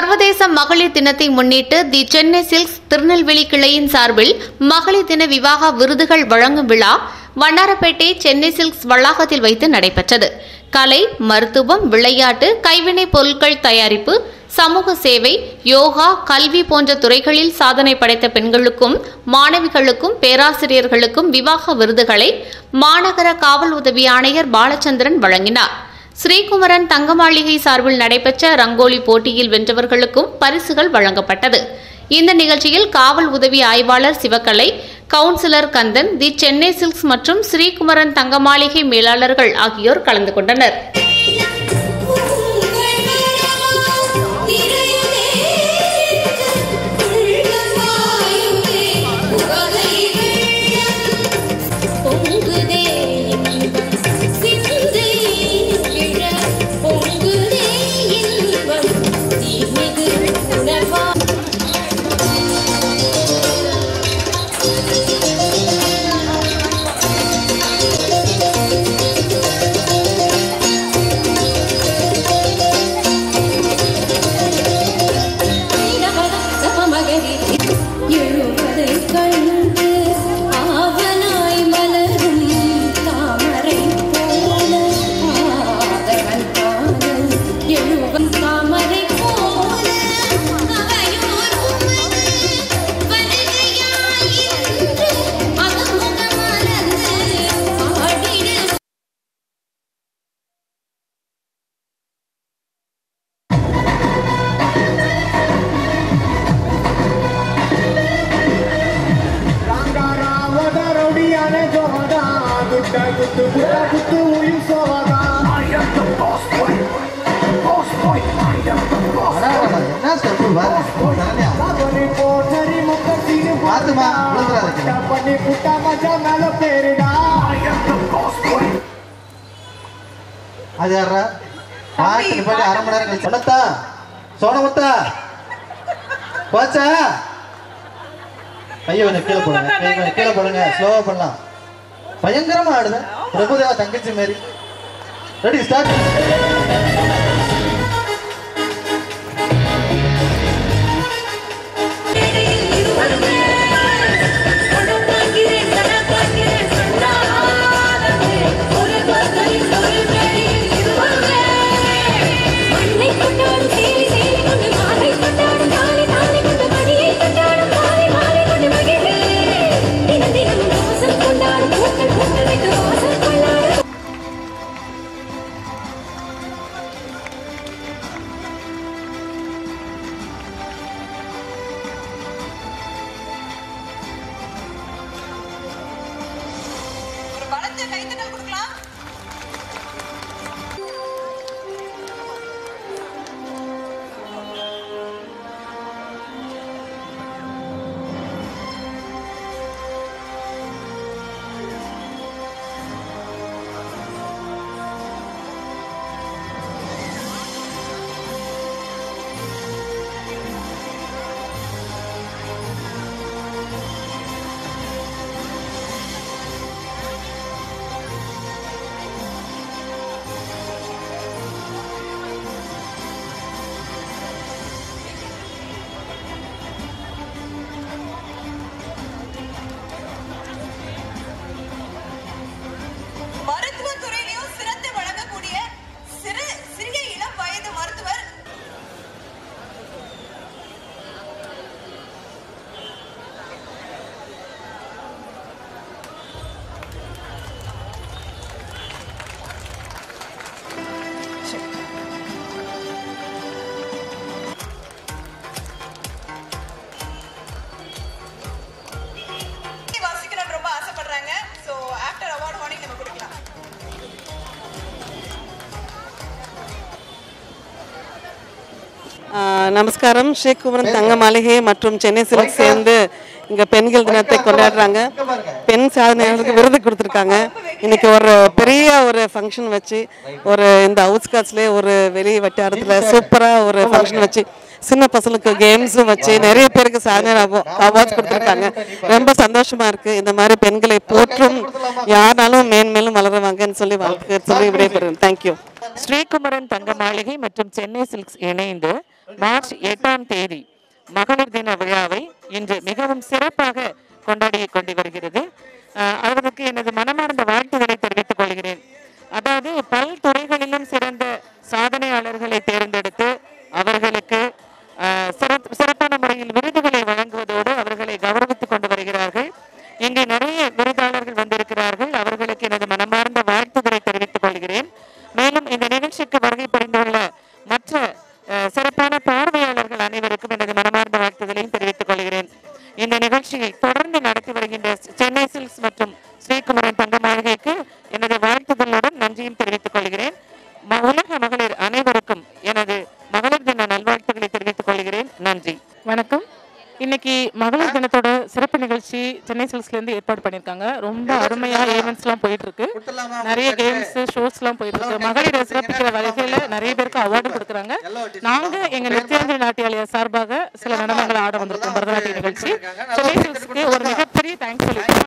சர்வதேச மகளிர் தினத்தை முன்னிட்டு தி சென்னை சில்க்ஸ் திருநெல்வேலி கிளையின் சார்பில் மகளிர் தின விவாக விருதுகள் வழங்கும் விழா வண்ணாரப்பேட்டை சென்னை சில்க்ஸ் வளாகத்தில் வைத்து நடைபெற்றது கலை மருத்துவம் விளையாட்டு கைவினைப் பொருட்கள் தயாரிப்பு சமூக சேவை யோகா கல்வி போன்ற துறைகளில் சாதனை படைத்த பெண்களுக்கும் மாணவிகளுக்கும் பேராசிரியர்களுக்கும் விவாக விருதுகளை மாநகர காவல் உதவி ஆணையர் பாலச்சந்திரன் வழங்கினார் ஸ்ரீகுமரன் தங்கமாளிகை சார்பில் நடைபெற்ற ரங்கோலி போட்டியில் வென்றவர்களுக்கும் பரிசுகள் வழங்கப்பட்டது இந்த நிகழ்ச்சியில் காவல் உதவி ஆய்வாளர் Sivakalai councillor Kandan the Chennai Silks மற்றும் ஸ்ரீகுமரன் தங்கமாளிகை மேலாளர்கள் ஆகியோர் கலந்து கொண்டனர் எழுவதை கண்டு ஆவலாய் மலரும் தாமரை போல ஆதவன் பாதம் எழுவன் தாமரை போல அவையோர் உமது வருகையாயின்று அகமுகம் மலர்ந்து ஆடிட ரவுடியான ஜோதா குட்ட குத்து குட்ட குத்து உயிர் சோதா என்ன ஸ்டெப்பு பாரு பண்ணி போட்டரி முக்கத்தின்னு பாத்துமா, விழுந்துடாத. பண்ணி புட்டா மச்சா மேல பேருடா அது யாரா பாட்டு நிப்பாட்டி அரை மணி நேரம் கழிச்சு சொன்னத்தா சோனமுத்தா போச்சா ஐயோ என்ன கீழே போடுங்க கை கொஞ்சம் கீழே போடுங்க ஸ்லோவா பண்ணலாம் பயங்கரமா ஆடுது பிரபுதேவா தங்கச்சி மாதிரி ரெடி ஸ்டார்ட் கொண்டாடும் ஒரு பலத்த கைத்தட்டல் கொடுக்கலாம் மருத்துவ துறையிலையும் சிறந்து வழங்கக்கூடிய சிறு சிறிய இளம் வயது மருத்துவர் வாசிக்கணும்னு ரொம்ப ஆசைப்படுறாங்க ஸோ ஆஃப்டர் அவார்ட் ஹார்னிங் நம்ம கொடுக்கலாம் ஆஹ் நமஸ்காரம் ஸ்ரீகுமரன் தங்க மாளிகை மற்றும் சென்னை சில்க் சேர்ந்து இங்கே பெண்கள் தினத்தை கொண்டாடுறாங்க பெண் சாதனையாளருக்கு விருது கொடுத்துருக்காங்க இன்னைக்கு ஒரு பெரிய ஒரு ஃபங்க்ஷன் வச்சு ஒரு இந்த அவுட்ஸ்கட்ஸ்லேயே ஒரு வெளி வட்டாரத்தில் சூப்பராக ஒரு ஃபங்க்ஷன் வச்சு சின்ன பசங்களுக்கு கேம்ஸும் வச்சு நிறைய பேருக்கு சாதனை அவார்ட்ஸ் கொடுத்துருக்காங்க ரொம்ப சந்தோஷமா இருக்கு இந்த மாதிரி பெண்களை போற்றும் யாருனாலும் மேன்மேலும் வளருவாங்கன்னு சொல்லி வாழ்க்கை சொல்லி விடைபெறும் தேங்க்யூ ஸ்ரீகுமரன் தங்க மாளிகை மற்றும் சென்னை சில்க்ஸ் இணைந்து மார்ச் எட்டாம் தேதி மகளிர் தின விழாவை இன்று மிகவும் சிறப்பாக கொண்டாடி கொண்டு வருகிறது அஹ், அவர்களுக்கு எனது மனமார்ந்த வாழ்த்துக்களை தெரிவித்துக் கொள்கிறேன் அதாவது பல் துறைகளிலும் சிறந்த சாதனையாளர்களை தேர்ந்தெடுத்து அவர்களுக்கு அஹ், சிறப்- சிறப்பான முறையில் விருதுகளை வழங்குவதோடு அவர்களை கௌரவித்துக் கொண்டு வருகிறார்கள் இங்கே நிறைய விருதாளர்கள் வந்திருக்கிறார்கள் அவர்களுக்கு எனது மனமார்ந்த வாழ்த்துக்களை தெரிவித்துக் கொள்கிறேன் மேலும் இந்த நிகழ்ச்சிக்கு வருகை புரிந்துள்ள மற்ற அஹ், சிறப்பான பார்வையாளர்கள் அனைவருக்கும் எனது மனமார்ந்த வாழ்த்துக்களையும் தெரிவித்துக் கொள்கிறேன் இந்த நிகழ்ச்சியை தொடர்ந்து நடத்தி வருகின்ற சென்னை சில்க்ஸ் மற்றும் ஸ்ரீகுமரன் தங்க மாளிகைக்கு எனது வாழ்த்துதலுடன் நன்றியும் தெரிவித்துக் கொள்கிறேன் ம- உலக மகளிர் அனைவருக்கும் எனது மகளிர் தின நல்வாழ்த்துக்களை தெரிவித்துக் கொள்கிறேன் நன்றி வணக்கம் இன்னைக்கு மகளிர் தினத்தோட சிறப்பு நிகழ்ச்சி சென்னை சில்க்ஸ்ல இருந்து ஏற்பாடு பண்ணியிருக்காங்க ரொம்ப அருமையா ஈவெண்ட்ஸ்லாம் போயிட்டு இருக்கு நிறைய கேம்ஸ் ஷோஸ்லாம் போயிட்டு இருக்கு மகளிரை சிறப்பிக்கிற வகையில நிறைய பேருக்கு அவார்டு கொடுக்குறாங்க நாங்க எங்க நித்யாஞ்சலி நாட்டியாலயா சார்பாக சில நடனங்களை ஆட வந்திருக்கோம் பரதநாட்டிய நிகழ்ச்சி சென்னை சில்க்ஸ்க்கு ஒரு மிகப்பெரிய தேங்க்ஸ் சொல்லியிருக்கோம்